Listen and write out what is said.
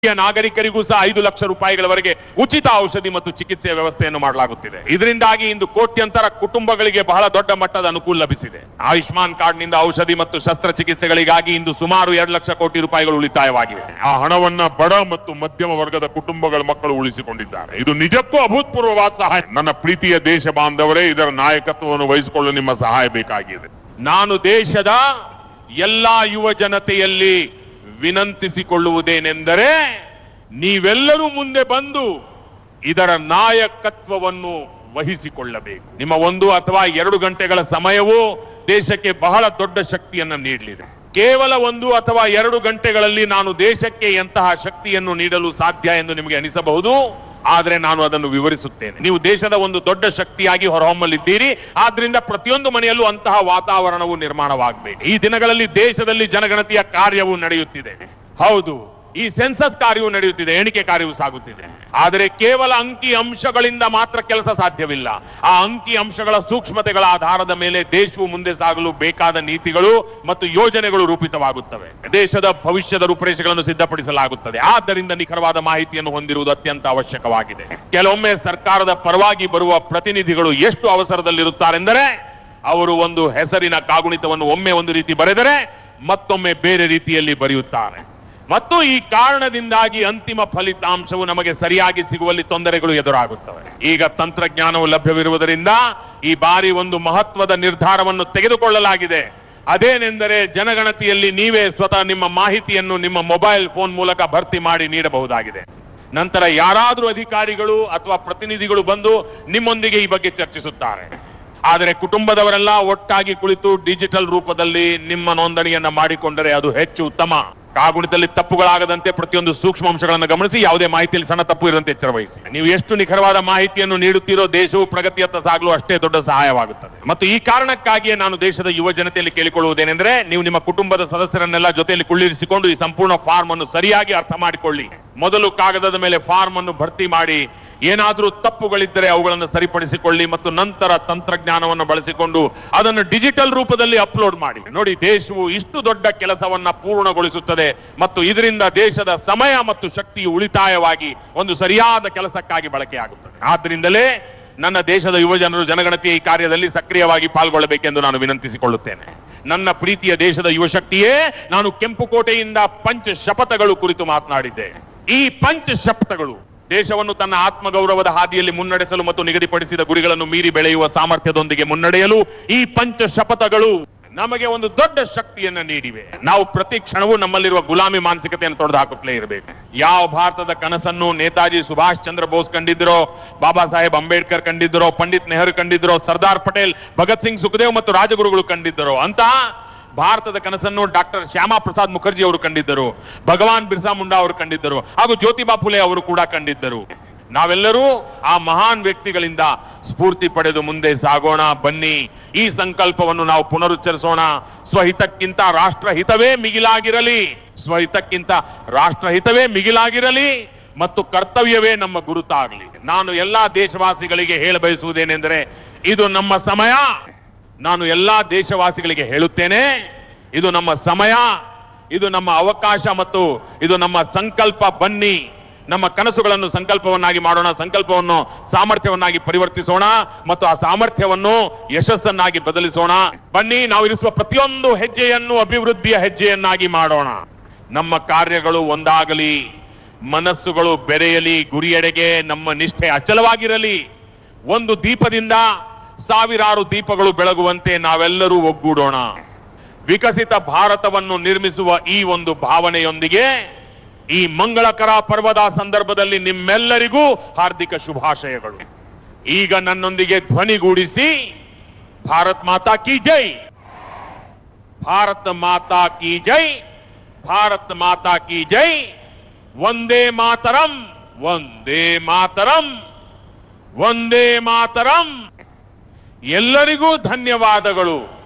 ಹಿರಿಯ ನಾಗರಿಕರಿಗೂ ಸಹ ಐದು ಲಕ್ಷ ರೂಪಾಯಿಗಳವರೆಗೆ ಉಚಿತ ಔಷಧಿ ಮತ್ತು ಚಿಕಿತ್ಸೆಯ ವ್ಯವಸ್ಥೆಯನ್ನು ಮಾಡಲಾಗುತ್ತಿದೆ ಇದರಿಂದಾಗಿ ಇಂದು ಕೋಟ್ಯಂತರ ಕುಟುಂಬಗಳಿಗೆ ಬಹಳ ದೊಡ್ಡ ಮಟ್ಟದ ಅನುಕೂಲ ಲಭಿಸಿದೆ ಆಯುಷ್ಮಾನ್ ಕಾರ್ಡ್ನಿಂದ ಔಷಧಿ ಮತ್ತು ಶಸ್ತ್ರಚಿಕಿತ್ಸೆಗಳಿಗಾಗಿ ಇಂದು ಸುಮಾರು ಎರಡು ಲಕ್ಷ ಕೋಟಿ ರೂಪಾಯಿಗಳು ಉಳಿತಾಯವಾಗಿವೆ ಆ ಹಣವನ್ನ ಬಡ ಮತ್ತು ಮಧ್ಯಮ ವರ್ಗದ ಕುಟುಂಬಗಳ ಮಕ್ಕಳು ಉಳಿಸಿಕೊಂಡಿದ್ದಾರೆ ಇದು ನಿಜಕ್ಕೂ ಅಭೂತಪೂರ್ವವಾದ ಸಹಾಯ ನನ್ನ ಪ್ರೀತಿಯ ದೇಶ ಬಾಂಧವರೇ ಇದರ ನಾಯಕತ್ವವನ್ನು ವಹಿಸಿಕೊಳ್ಳಲು ನಿಮ್ಮ ಸಹಾಯ ಬೇಕಾಗಿದೆ ನಾನು ದೇಶದ ಎಲ್ಲಾ ಯುವ ಜನತೆಯಲ್ಲಿ ವಿನಂತಿಸಿಕೊಳ್ಳುವುದೇನೆಂದರೆ ನೀವೆಲ್ಲರೂ ಮುಂದೆ ಬಂದು ಇದರ ನಾಯಕತ್ವವನ್ನು ವಹಿಸಿಕೊಳ್ಳಬೇಕು ನಿಮ್ಮ ಒಂದು ಅಥವಾ ಎರಡು ಗಂಟೆಗಳ ಸಮಯವು ದೇಶಕ್ಕೆ ಬಹಳ ದೊಡ್ಡ ಶಕ್ತಿಯನ್ನು ನೀಡಲಿದೆ ಕೇವಲ ಒಂದು ಅಥವಾ ಎರಡು ಗಂಟೆಗಳಲ್ಲಿ ನಾನು ದೇಶಕ್ಕೆ ಎಂತಹ ಶಕ್ತಿಯನ್ನು ನೀಡಲು ಸಾಧ್ಯ ಎಂದು ನಿಮಗೆ ಅನಿಸಬಹುದು ಆದರೆ ನಾನು ಅದನ್ನು ವಿವರಿಸುತ್ತೇನೆ ನೀವು ದೇಶದ ಒಂದು ದೊಡ್ಡ ಶಕ್ತಿಯಾಗಿ ಹೊರಹೊಮ್ಮಲಿದ್ದೀರಿ ಆದ್ರಿಂದ ಪ್ರತಿಯೊಂದು ಮನೆಯಲ್ಲೂ ಅಂತಹ ವಾತಾವರಣವು ನಿರ್ಮಾಣವಾಗಬೇಕು ಈ ದಿನಗಳಲ್ಲಿ ದೇಶದಲ್ಲಿ ಜನಗಣತಿಯ ಕಾರ್ಯವು ನಡೆಯುತ್ತಿದೆ ಹೌದು ಈ ಸೆನ್ಸಸ್ ಕಾರ್ಯವು ನಡೆಯುತ್ತಿದೆ ಎಣಿಕೆ ಕಾರ್ಯವು ಸಾಗುತ್ತಿದೆ ಆದರೆ ಕೇವಲ ಅಂಕಿ ಅಂಶಗಳಿಂದ ಮಾತ್ರ ಕೆಲಸ ಸಾಧ್ಯವಿಲ್ಲ ಆ ಅಂಕಿ ಅಂಶಗಳ ಸೂಕ್ಷ್ಮತೆಗಳ ಆಧಾರದ ಮೇಲೆ ದೇಶವು ಮುಂದೆ ಸಾಗಲು ಬೇಕಾದ ನೀತಿಗಳು ಮತ್ತು ಯೋಜನೆಗಳು ರೂಪಿತವಾಗುತ್ತವೆ ದೇಶದ ಭವಿಷ್ಯದ ರೂಪರೇಷೆಗಳನ್ನು ಸಿದ್ಧಪಡಿಸಲಾಗುತ್ತದೆ ಆದ್ದರಿಂದ ನಿಖರವಾದ ಮಾಹಿತಿಯನ್ನು ಹೊಂದಿರುವುದು ಅತ್ಯಂತ ಅವಶ್ಯಕವಾಗಿದೆ ಕೆಲವೊಮ್ಮೆ ಸರ್ಕಾರದ ಪರವಾಗಿ ಬರುವ ಪ್ರತಿನಿಧಿಗಳು ಎಷ್ಟು ಅವಸರದಲ್ಲಿರುತ್ತಾರೆಂದರೆ ಅವರು ಒಂದು ಹೆಸರಿನ ಕಾಗುಣಿತವನ್ನು ಒಮ್ಮೆ ಒಂದು ರೀತಿ ಬರೆದರೆ ಮತ್ತೊಮ್ಮೆ ಬೇರೆ ರೀತಿಯಲ್ಲಿ ಬರೆಯುತ್ತಾರೆ ಮತ್ತು ಈ ಕಾರಣದಿಂದಾಗಿ ಅಂತಿಮ ಫಲಿತಾಂಶವು ನಮಗೆ ಸರಿಯಾಗಿ ಸಿಗುವಲ್ಲಿ ತೊಂದರೆಗಳು ಎದುರಾಗುತ್ತವೆ ಈಗ ತಂತ್ರಜ್ಞಾನವು ಲಭ್ಯವಿರುವುದರಿಂದ ಈ ಬಾರಿ ಒಂದು ಮಹತ್ವದ ನಿರ್ಧಾರವನ್ನು ತೆಗೆದುಕೊಳ್ಳಲಾಗಿದೆ ಅದೇನೆಂದರೆ ಜನಗಣತಿಯಲ್ಲಿ ನೀವೇ ಸ್ವತಃ ನಿಮ್ಮ ಮಾಹಿತಿಯನ್ನು ನಿಮ್ಮ ಮೊಬೈಲ್ ಫೋನ್ ಮೂಲಕ ಭರ್ತಿ ಮಾಡಿ ನೀಡಬಹುದಾಗಿದೆ ನಂತರ ಯಾರಾದರೂ ಅಧಿಕಾರಿಗಳು ಅಥವಾ ಪ್ರತಿನಿಧಿಗಳು ಬಂದು ನಿಮ್ಮೊಂದಿಗೆ ಈ ಬಗ್ಗೆ ಚರ್ಚಿಸುತ್ತಾರೆ ಆದರೆ ಕುಟುಂಬದವರೆಲ್ಲ ಒಟ್ಟಾಗಿ ಕುಳಿತು ಡಿಜಿಟಲ್ ರೂಪದಲ್ಲಿ ನಿಮ್ಮ ನೋಂದಣಿಯನ್ನ ಮಾಡಿಕೊಂಡರೆ ಅದು ಹೆಚ್ಚು ಉತ್ತಮ ಕಾಗುಣಿತದಲ್ಲಿ ತಪ್ಪುಗಳಾಗದಂತೆ ಪ್ರತಿಯೊಂದು ಸೂಕ್ಷ್ಮ ಅಂಶಗಳನ್ನು ಗಮನಿಸಿ ಯಾವುದೇ ಮಾಹಿತಿಯಲ್ಲಿ ಸಣ್ಣ ತಪ್ಪು ಇರುವಂತೆ ಎಚ್ಚರ ವಹಿಸಿ ನೀವು ಎಷ್ಟು ನಿಖರವಾದ ಮಾಹಿತಿಯನ್ನು ನೀಡುತ್ತೀರೋ ದೇಶವು ಪ್ರಗತಿಯತ್ತ ಸಾಗಲು ಅಷ್ಟೇ ದೊಡ್ಡ ಸಹಾಯವಾಗುತ್ತದೆ ಮತ್ತು ಈ ಕಾರಣಕ್ಕಾಗಿಯೇ ನಾನು ದೇಶದ ಯುವ ಜನತೆಯಲ್ಲಿ ಕೇಳಿಕೊಳ್ಳುವುದೇನೆಂದ್ರೆ ನೀವು ನಿಮ್ಮ ಕುಟುಂಬದ ಸದಸ್ಯರನ್ನೆಲ್ಲ ಜೊತೆಯಲ್ಲಿ ಕುಳ್ಳಿರಿಸಿಕೊಂಡು ಈ ಸಂಪೂರ್ಣ ಫಾರ್ಮ್ ಅನ್ನು ಸರಿಯಾಗಿ ಅರ್ಥ ಮಾಡಿಕೊಳ್ಳಿ ಮೊದಲು ಕಾಗದದ ಮೇಲೆ ಫಾರ್ಮ್ ಅನ್ನು ಭರ್ತಿ ಮಾಡಿ ಏನಾದರೂ ತಪ್ಪುಗಳಿದ್ದರೆ ಅವುಗಳನ್ನು ಸರಿಪಡಿಸಿಕೊಳ್ಳಿ ಮತ್ತು ನಂತರ ತಂತ್ರಜ್ಞಾನವನ್ನು ಬಳಸಿಕೊಂಡು ಅದನ್ನು ಡಿಜಿಟಲ್ ರೂಪದಲ್ಲಿ ಅಪ್ಲೋಡ್ ಮಾಡಿ ನೋಡಿ ದೇಶವು ಇಷ್ಟು ದೊಡ್ಡ ಕೆಲಸವನ್ನ ಪೂರ್ಣಗೊಳಿಸುತ್ತದೆ ಮತ್ತು ಇದರಿಂದ ದೇಶದ ಸಮಯ ಮತ್ತು ಶಕ್ತಿಯು ಉಳಿತಾಯವಾಗಿ ಒಂದು ಸರಿಯಾದ ಕೆಲಸಕ್ಕಾಗಿ ಬಳಕೆಯಾಗುತ್ತದೆ ಆದ್ರಿಂದಲೇ ನನ್ನ ದೇಶದ ಯುವ ಜನರು ಜನಗಣತಿಯ ಈ ಕಾರ್ಯದಲ್ಲಿ ಸಕ್ರಿಯವಾಗಿ ಪಾಲ್ಗೊಳ್ಳಬೇಕೆಂದು ನಾನು ವಿನಂತಿಸಿಕೊಳ್ಳುತ್ತೇನೆ ನನ್ನ ಪ್ರೀತಿಯ ದೇಶದ ಯುವ ಶಕ್ತಿಯೇ ನಾನು ಕೆಂಪುಕೋಟೆಯಿಂದ ಪಂಚ ಶಪಥಗಳು ಕುರಿತು ಮಾತನಾಡಿದ್ದೆ ಈ ಪಂಚ ಶಪಥಗಳು ದೇಶವನ್ನು ತನ್ನ ಆತ್ಮಗೌರವದ ಹಾದಿಯಲ್ಲಿ ಮುನ್ನಡೆಸಲು ಮತ್ತು ನಿಗದಿಪಡಿಸಿದ ಗುರಿಗಳನ್ನು ಮೀರಿ ಬೆಳೆಯುವ ಸಾಮರ್ಥ್ಯದೊಂದಿಗೆ ಮುನ್ನಡೆಯಲು ಈ ಪಂಚ ಶಪಥಗಳು ನಮಗೆ ಒಂದು ದೊಡ್ಡ ಶಕ್ತಿಯನ್ನ ನೀಡಿವೆ ನಾವು ಪ್ರತಿ ಕ್ಷಣವೂ ನಮ್ಮಲ್ಲಿರುವ ಗುಲಾಮಿ ಮಾನಸಿಕತೆಯನ್ನು ತೊಡೆದು ಹಾಕುತ್ತಲೇ ಇರಬೇಕು ಯಾವ ಭಾರತದ ಕನಸನ್ನು ನೇತಾಜಿ ಸುಭಾಷ್ ಚಂದ್ರ ಬೋಸ್ ಕಂಡಿದ್ದರೋ ಬಾಬಾ ಸಾಹೇಬ್ ಅಂಬೇಡ್ಕರ್ ಕಂಡಿದ್ದರೋ ಪಂಡಿತ್ ನೆಹರು ಕಂಡಿದ್ದರೋ ಸರ್ದಾರ್ ಪಟೇಲ್ ಭಗತ್ ಸಿಂಗ್ ಸುಖದೇವ್ ಮತ್ತು ರಾಜಗುರುಗಳು ಕಂಡಿದ್ದರೋ ಅಂತಹ ಭಾರತದ ಕನಸನ್ನು ಡಾಕ್ಟರ್ ಶ್ಯಾಮಾ ಪ್ರಸಾದ್ ಮುಖರ್ಜಿ ಅವರು ಕಂಡಿದ್ದರು ಭಗವಾನ್ ಬಿರ್ಸಾ ಮುಂಡಾ ಅವರು ಕಂಡಿದ್ದರು ಹಾಗೂ ಜ್ಯೋತಿಬಾ ಫುಲೆ ಅವರು ಕೂಡ ಕಂಡಿದ್ದರು ನಾವೆಲ್ಲರೂ ಆ ಮಹಾನ್ ವ್ಯಕ್ತಿಗಳಿಂದ ಸ್ಫೂರ್ತಿ ಪಡೆದು ಮುಂದೆ ಸಾಗೋಣ ಬನ್ನಿ ಈ ಸಂಕಲ್ಪವನ್ನು ನಾವು ಪುನರುಚ್ಚರಿಸೋಣ ಸ್ವಹಿತಕ್ಕಿಂತ ರಾಷ್ಟ್ರಹಿತವೇ ಮಿಗಿಲಾಗಿರಲಿ ಸ್ವಹಿತಕ್ಕಿಂತ ರಾಷ್ಟ್ರಹಿತವೇ ಮಿಗಿಲಾಗಿರಲಿ ಮತ್ತು ಕರ್ತವ್ಯವೇ ನಮ್ಮ ಗುರುತಾಗಲಿ ನಾನು ಎಲ್ಲಾ ದೇಶವಾಸಿಗಳಿಗೆ ಹೇಳ ಬಯಸುವುದೇನೆಂದರೆ ಇದು ನಮ್ಮ ಸಮಯ ನಾನು ಎಲ್ಲಾ ದೇಶವಾಸಿಗಳಿಗೆ ಹೇಳುತ್ತೇನೆ ಇದು ನಮ್ಮ ಸಮಯ ಇದು ನಮ್ಮ ಅವಕಾಶ ಮತ್ತು ಇದು ನಮ್ಮ ಸಂಕಲ್ಪ ಬನ್ನಿ ನಮ್ಮ ಕನಸುಗಳನ್ನು ಸಂಕಲ್ಪವನ್ನಾಗಿ ಮಾಡೋಣ ಸಂಕಲ್ಪವನ್ನು ಸಾಮರ್ಥ್ಯವನ್ನಾಗಿ ಪರಿವರ್ತಿಸೋಣ ಮತ್ತು ಆ ಸಾಮರ್ಥ್ಯವನ್ನು ಯಶಸ್ಸನ್ನಾಗಿ ಬದಲಿಸೋಣ ಬನ್ನಿ ನಾವು ಇರಿಸುವ ಪ್ರತಿಯೊಂದು ಹೆಜ್ಜೆಯನ್ನು ಅಭಿವೃದ್ಧಿಯ ಹೆಜ್ಜೆಯನ್ನಾಗಿ ಮಾಡೋಣ ನಮ್ಮ ಕಾರ್ಯಗಳು ಒಂದಾಗಲಿ ಮನಸ್ಸುಗಳು ಬೆರೆಯಲಿ ಗುರಿಯೆಡೆಗೆ ನಮ್ಮ ನಿಷ್ಠೆ ಅಚಲವಾಗಿರಲಿ ಒಂದು ದೀಪದಿಂದ ಸಾವಿರಾರು ದೀಪಗಳು ಬೆಳಗುವಂತೆ ನಾವೆಲ್ಲರೂ ಒಗ್ಗೂಡೋಣ ವಿಕಸಿತ ಭಾರತವನ್ನು ನಿರ್ಮಿಸುವ ಈ ಒಂದು ಭಾವನೆಯೊಂದಿಗೆ ಈ ಮಂಗಳಕರ ಪರ್ವದ ಸಂದರ್ಭದಲ್ಲಿ ನಿಮ್ಮೆಲ್ಲರಿಗೂ ಹಾರ್ದಿಕ ಶುಭಾಶಯಗಳು ಈಗ ನನ್ನೊಂದಿಗೆ ಧ್ವನಿಗೂಡಿಸಿ ಭಾರತ್ ಮಾತಾ ಕಿ ಜೈ ಭಾರತ್ ಮಾತಾ ಕಿ ಜೈ ಭಾರತ್ ಮಾತಾ ಕಿ ಜೈ ಒಂದೇ ಮಾತರಂ ಒಂದೇ ಮಾತರಂ ಒಂದೇ ಮಾತರಂ ಎಲ್ಲರಿಗೂ ಧನ್ಯವಾದಗಳು